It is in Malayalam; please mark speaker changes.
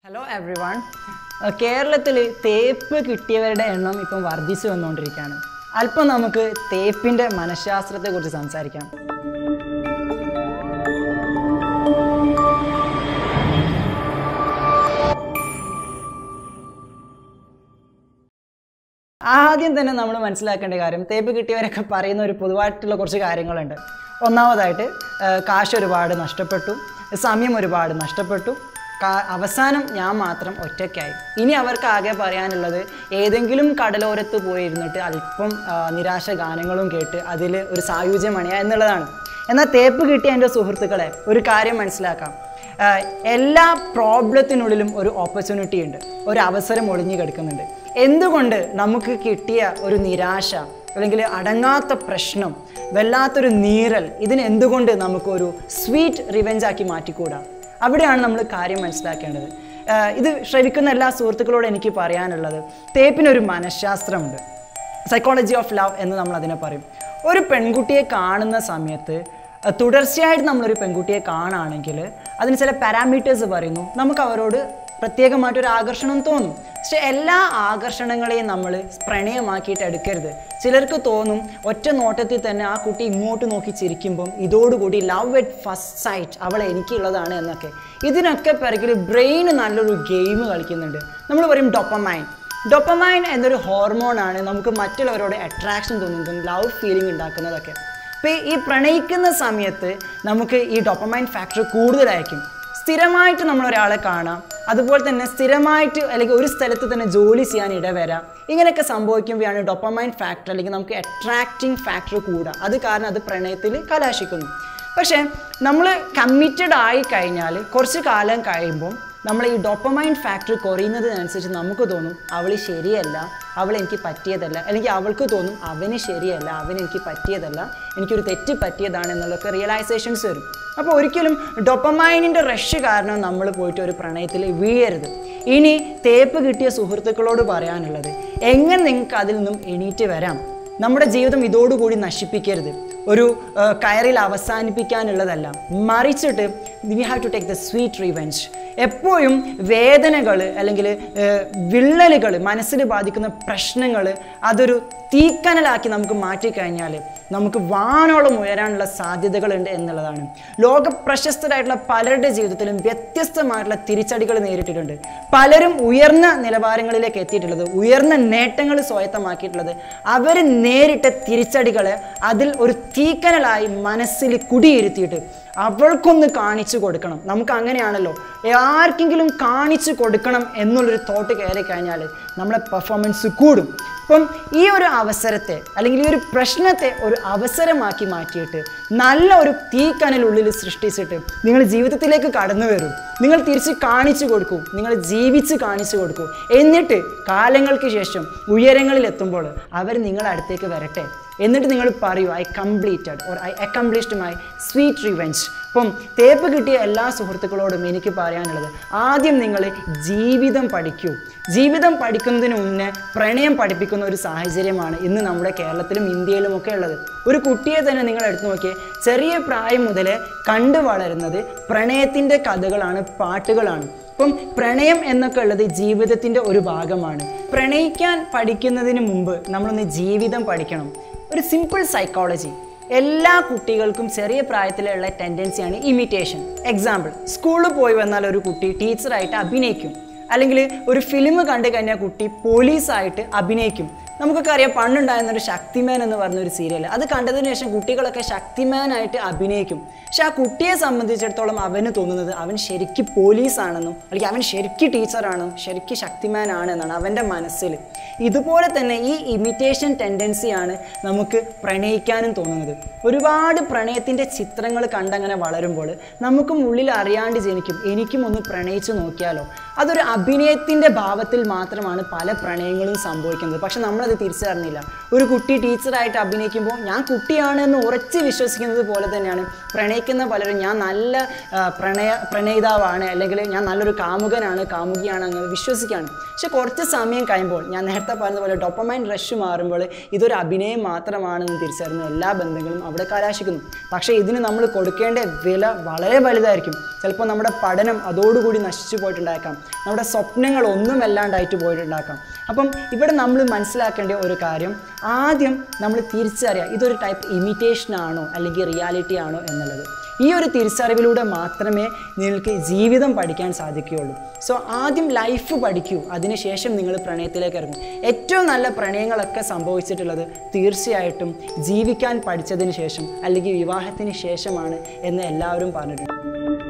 Speaker 1: ഹലോ എവ്രി വൺ കേരളത്തിൽ തേപ്പ് കിട്ടിയവരുടെ എണ്ണം ഇപ്പം വർദ്ധിച്ചു വന്നുകൊണ്ടിരിക്കുകയാണ് അല്പം നമുക്ക് തേപ്പിൻ്റെ മനഃശാസ്ത്രത്തെക്കുറിച്ച് സംസാരിക്കാം ആദ്യം തന്നെ നമ്മൾ മനസ്സിലാക്കേണ്ട കാര്യം തേപ്പ് കിട്ടിയവരൊക്കെ പറയുന്ന ഒരു പൊതുവായിട്ടുള്ള കുറച്ച് കാര്യങ്ങളുണ്ട് ഒന്നാമതായിട്ട് ആ, കാശ് ഒരുപാട് നഷ്ടപ്പെട്ടു സമയം ഒരുപാട് നഷ്ടപ്പെട്ടു കാ- അവസാനം ഞാൻ മാത്രം ഒറ്റയ്ക്കായി ഇനി അവർക്ക് ആകെ പറയാനുള്ളത് ഏതെങ്കിലും കടലോരത്ത് പോയിരുന്നിട്ട് അല്പം ആ, നിരാശ ഗാനങ്ങളും കേട്ട് അതിൽ ഒരു സായുജ്യം അണിയുക എന്നുള്ളതാണ് എന്നാൽ തേപ്പ് കിട്ടിയ എൻ്റെ സുഹൃത്തുക്കളെ ഒരു കാര്യം മനസ്സിലാക്കാം ആഹ് എല്ലാ പ്രോബ്ലത്തിനുള്ളിലും ഒരു ഓപ്പർച്യൂണിറ്റി ഉണ്ട് ഒരു അവസരം ഒളിഞ്ഞു കിടക്കുന്നുണ്ട് എന്തുകൊണ്ട് നമുക്ക് കിട്ടിയ ഒരു നിരാശ അല്ലെങ്കിൽ അടങ്ങാത്ത പ്രശ്നം വല്ലാത്തൊരു നീറൽ ഇതിന് എന്തുകൊണ്ട് നമുക്കൊരു സ്വീറ്റ് റിവെഞ്ച് ആക്കി മാറ്റിക്കൂടാ അവിടെയാണ് നമ്മൾ കാര്യം മനസ്സിലാക്കേണ്ടത് ആഹ് ഇത് ശ്രവിക്കുന്ന എല്ലാ സുഹൃത്തുക്കളോടും എനിക്ക് പറയാനുള്ളത് തേപ്പിനൊരു മനഃശാസ്ത്രമുണ്ട് സൈക്കോളജി ഓഫ് ലവ് എന്ന് നമ്മൾ അതിനെ പറയും ഒരു പെൺകുട്ടിയെ കാണുന്ന സമയത്ത് അഹ് തുടർച്ചയായിട്ട് നമ്മളൊരു പെൺകുട്ടിയെ കാണുകയാണെങ്കിൽ അതിന് ചില പാരാമീറ്റേഴ്സ് പറയുന്നു നമുക്ക് അവരോട് പ്രത്യേകമായിട്ടൊരു ആകർഷണം തോന്നും പക്ഷെ എല്ലാ ആകർഷണങ്ങളെയും നമ്മൾ പ്രണയമാക്കിയിട്ട് എടുക്കരുത് ചിലർക്ക് തോന്നും ഒറ്റ നോട്ടത്തിൽ തന്നെ ആ കുട്ടി ഇങ്ങോട്ട് നോക്കി ചിരിക്കുമ്പം ഇതോടുകൂടി ലവ് എറ്റ് ഫസ്റ്റ് സൈറ്റ് അവൾ എനിക്കുള്ളതാണ് എന്നൊക്കെ ഇതിനൊക്കെ പിറകിൽ ബ്രെയിൻ നല്ലൊരു ഗെയിം കളിക്കുന്നുണ്ട് നമ്മൾ പറയും ഡൊപ്പമൈൻ ഡൊപ്പമൈൻ എന്നൊരു ഹോർമോണാണ് നമുക്ക് മറ്റുള്ളവരോട് അട്രാക്ഷൻ തോന്നുന്നതും ലവ് ഫീലിംഗ് ഉണ്ടാക്കുന്നതൊക്കെ അപ്പോൾ ഈ പ്രണയിക്കുന്ന സമയത്ത് നമുക്ക് ഈ ഡൊപ്പമൈൻ ഫാക്ടർ കൂടുതലായിരിക്കും സ്ഥിരമായിട്ട് നമ്മൾ ഒരാളെ കാണാം അതുപോലെ തന്നെ സ്ഥിരമായിട്ട് അല്ലെങ്കിൽ ഒരു സ്ഥലത്ത് തന്നെ ജോലി ചെയ്യാൻ ഇടവരാം ഇങ്ങനെയൊക്കെ സംഭവിക്കുമ്പോഴാണ് ഡൊപ്പമൈൻ ഫാക്ടർ അല്ലെങ്കിൽ നമുക്ക് അട്രാക്റ്റിംഗ് ഫാക്ടർ കൂടുക അത് കാരണം അത് പ്രണയത്തിൽ കലാശിക്കുന്നു പക്ഷേ നമ്മൾ കമ്മിറ്റഡ് ആയി കഴിഞ്ഞാൽ കുറച്ച് കാലം കഴിയുമ്പോൾ നമ്മൾ ഈ ഡോപ്പമൈൻ ഫാക്ടർ കുറയുന്നതിനനുസരിച്ച് നമുക്ക് തോന്നും അവൾ ശരിയല്ല അവൾ എനിക്ക് പറ്റിയതല്ല അല്ലെങ്കിൽ അവൾക്ക് തോന്നും അവന് ശരിയല്ല അവൻ എനിക്ക് പറ്റിയതല്ല എനിക്കൊരു തെറ്റ് പറ്റിയതാണ് എന്നുള്ളതൊക്കെ റിയലൈസേഷൻസ് വരും അപ്പോൾ ഒരിക്കലും ഡൊപ്പമൈനിൻ്റെ റഷ് കാരണം നമ്മൾ പോയിട്ട് ഒരു പ്രണയത്തിൽ വീഴരുത് ഇനി തേപ്പ് കിട്ടിയ സുഹൃത്തുക്കളോട് പറയാനുള്ളത് എങ്ങനെ നിങ്ങൾക്ക് അതിൽ നിന്നും എണീറ്റ് വരാം നമ്മുടെ ജീവിതം ഇതോടുകൂടി നശിപ്പിക്കരുത് ഒരു ആ, കയറിൽ അവസാനിപ്പിക്കാനുള്ളതല്ല മറിച്ചിട്ട് we have to take the sweet revenge എപ്പോഴും വേദനകൾ അല്ലെങ്കിൽ വിള്ളലുകൾ മനസ്സിൽ ബാധിക്കുന്ന പ്രശ്നങ്ങൾ അതൊരു തീക്കനലാക്കി നമുക്ക് മാറ്റിക്കഴിഞ്ഞാൽ നമുക്ക് വാനോളം ഉയരാനുള്ള സാധ്യതകളുണ്ട് എന്നുള്ളതാണ് ലോക പ്രശസ്തരായിട്ടുള്ള പലരുടെ ജീവിതത്തിലും വ്യത്യസ്തമായിട്ടുള്ള തിരിച്ചടികൾ നേരിട്ടിട്ടുണ്ട് പലരും ഉയർന്ന നിലവാരങ്ങളിലേക്ക് എത്തിയിട്ടുള്ളത് ഉയർന്ന നേട്ടങ്ങൾ സ്വായത്തമാക്കിയിട്ടുള്ളത് അവർ നേരിട്ട തിരിച്ചടികളെ അതിൽ ഒരു തീക്കനലായി മനസ്സിൽ കുടിയിരുത്തിയിട്ട് അവൾക്കൊന്ന് കാണിച്ചു കൊടുക്കണം നമുക്ക് അങ്ങനെയാണല്ലോ ആർക്കെങ്കിലും കാണിച്ചു കൊടുക്കണം എന്നുള്ളൊരു തോട്ട് കയറി കഴിഞ്ഞാൽ നമ്മുടെ പെർഫോമൻസ് കൂടും അപ്പം ഈ ഒരു അവസരത്തെ അല്ലെങ്കിൽ ഈ ഒരു പ്രശ്നത്തെ ഒരു അവസരമാക്കി മാറ്റിയിട്ട് നല്ല ഒരു തീക്കനലുള്ളിൽ സൃഷ്ടിച്ചിട്ട് നിങ്ങൾ ജീവിതത്തിലേക്ക് കടന്നു വരൂ നിങ്ങൾ തിരിച്ച് കാണിച്ചു കൊടുക്കൂ നിങ്ങൾ ജീവിച്ച് കാണിച്ചു കൊടുക്കൂ എന്നിട്ട് കാലങ്ങൾക്ക് ശേഷം ഉയരങ്ങളിൽ എത്തുമ്പോൾ അവർ നിങ്ങളുടെ അടുത്തേക്ക് വരട്ടെ എന്നിട്ട് നിങ്ങൾ പറയൂ I completed or I accomplished my sweet revenge അപ്പം തേപ്പ് കിട്ടിയ എല്ലാ സുഹൃത്തുക്കളോടും എനിക്ക് പറയാനുള്ളത് ആദ്യം നിങ്ങൾ ജീവിതം പഠിക്കൂ ജീവിതം പഠിക്കുന്നതിന് മുന്നേ പ്രണയം പഠിപ്പിക്കുന്ന ഒരു സാഹചര്യമാണ് ഇന്ന് നമ്മുടെ കേരളത്തിലും ഇന്ത്യയിലും ഒക്കെ ഉള്ളത് ഒരു കുട്ടിയെ തന്നെ നിങ്ങൾ എടുത്തു നോക്കിയേ ചെറിയ പ്രായം മുതലേ കണ്ടു വളരുന്നത് പ്രണയത്തിൻ്റെ കഥകളാണ് പാട്ടുകളാണ് അപ്പം പ്രണയം എന്നൊക്കെ ഉള്ളത് ജീവിതത്തിൻ്റെ ഒരു ഭാഗമാണ് പ്രണയിക്കാൻ പഠിക്കുന്നതിന് മുമ്പ് നമ്മളൊന്ന് ജീവിതം പഠിക്കണം ഒരു സിമ്പിൾ സൈക്കോളജി എല്ലാ കുട്ടികൾക്കും ചെറിയ പ്രായത്തിലുള്ള ടെൻഡൻസിയാണ് ഇമിറ്റേഷൻ എക്സാമ്പിൾ സ്കൂളിൽ പോയി വന്നാൽ ഒരു കുട്ടി ടീച്ചറായിട്ട് അഭിനയിക്കും അല്ലെങ്കിൽ ഒരു ഫിലിം കണ്ടു കഴിഞ്ഞാൽ കുട്ടി പോലീസായിട്ട് അഭിനയിക്കും നമുക്കൊക്കെ അറിയാം പണ്ടുണ്ടായിരുന്ന ഒരു ശക്തിമാൻ എന്ന് പറഞ്ഞ ഒരു സീരിയൽ അത് കണ്ടതിന് ശേഷം കുട്ടികളൊക്കെ ശക്തിമാനായിട്ട് അഭിനയിക്കും പക്ഷെ ആ കുട്ടിയെ സംബന്ധിച്ചിടത്തോളം അവന് തോന്നുന്നത് അവൻ ശരിക്ക് പോലീസാണെന്നും അല്ലെങ്കിൽ അവൻ ശരിക്ക് ടീച്ചറാണെന്നും ശരിക്ക് ശക്തിമാൻ ആണ് എന്നാണ് അവൻ്റെ മനസ്സിൽ ഇതുപോലെ തന്നെ ഈ ഇമിറ്റേഷൻ ടെൻഡൻസിയാണ് നമുക്ക് പ്രണയിക്കാനും തോന്നുന്നത് ഒരുപാട് പ്രണയത്തിൻ്റെ ചിത്രങ്ങൾ കണ്ടങ്ങനെ വളരുമ്പോൾ നമുക്കും ഉള്ളിൽ അറിയാണ്ട് ജനിക്കും എനിക്കും ഒന്ന് പ്രണയിച്ചു നോക്കിയാലോ അതൊരു അഭിനയത്തിൻ്റെ ഭാവത്തിൽ മാത്രമാണ് പല പ്രണയങ്ങളും സംഭവിക്കുന്നത് പക്ഷെ നമ്മളത് തിരിച്ചറിഞ്ഞില്ല ഒരു കുട്ടി ടീച്ചറായിട്ട് അഭിനയിക്കുമ്പോൾ ഞാൻ കുട്ടിയാണ് എന്ന് ഉറച്ച് വിശ്വസിക്കുന്നത് പോലെ തന്നെയാണ് പ്രണയിക്കുന്ന പലരും ഞാൻ നല്ല ആ, പ്രണയ പ്രണയിതാവാണ് അല്ലെങ്കിൽ ഞാൻ നല്ലൊരു കാമുകനാണ് കാമുകിയാണ് എന്ന് വിശ്വസിക്കുകയാണ് പക്ഷെ കുറച്ച് സമയം കഴിയുമ്പോൾ ഞാൻ നേരത്തെ പറഞ്ഞ പോലെ ഡൊപ്പമൈൻ റഷ് മാറുമ്പോൾ ഇതൊരു അഭിനയം മാത്രമാണെന്ന് തിരിച്ചറിഞ്ഞ എല്ലാ ബന്ധങ്ങളും അവിടെ കലാശിക്കുന്നു പക്ഷേ ഇതിന് നമ്മൾ കൊടുക്കേണ്ട വില വളരെ വലുതായിരിക്കും ചിലപ്പോൾ നമ്മുടെ പഠനം അതോടുകൂടി നശിച്ചു പോയിട്ടുണ്ടായേക്കാം നമ്മുടെ സ്വപ്നങ്ങൾ ഒന്നും അല്ലാണ്ടായിട്ട് പോയിട്ടുണ്ടാക്കാം അപ്പം ഇവിടെ നമ്മൾ മനസ്സിലാക്കേണ്ട ഒരു കാര്യം ആദ്യം നമ്മൾ തിരിച്ചറിയുക ഇതൊരു ടൈപ്പ് ഇമിറ്റേഷൻ ആണോ അല്ലെങ്കിൽ റിയാലിറ്റി ആണോ എന്നുള്ളത് ഈ ഒരു തിരിച്ചറിവിലൂടെ മാത്രമേ നിങ്ങൾക്ക് ജീവിതം പഠിക്കാൻ സാധിക്കുകയുള്ളൂ സോ ആദ്യം ലൈഫ് പഠിക്കൂ അതിനുശേഷം നിങ്ങൾ പ്രണയത്തിലേക്ക് ഇറങ്ങും ഏറ്റവും നല്ല പ്രണയങ്ങളൊക്കെ സംഭവിച്ചിട്ടുള്ളത് തീർച്ചയായിട്ടും ജീവിക്കാൻ പഠിച്ചതിന് ശേഷം അല്ലെങ്കിൽ വിവാഹത്തിന് ശേഷമാണ് എന്ന് എല്ലാവരും പറഞ്ഞിട്ടുണ്ട്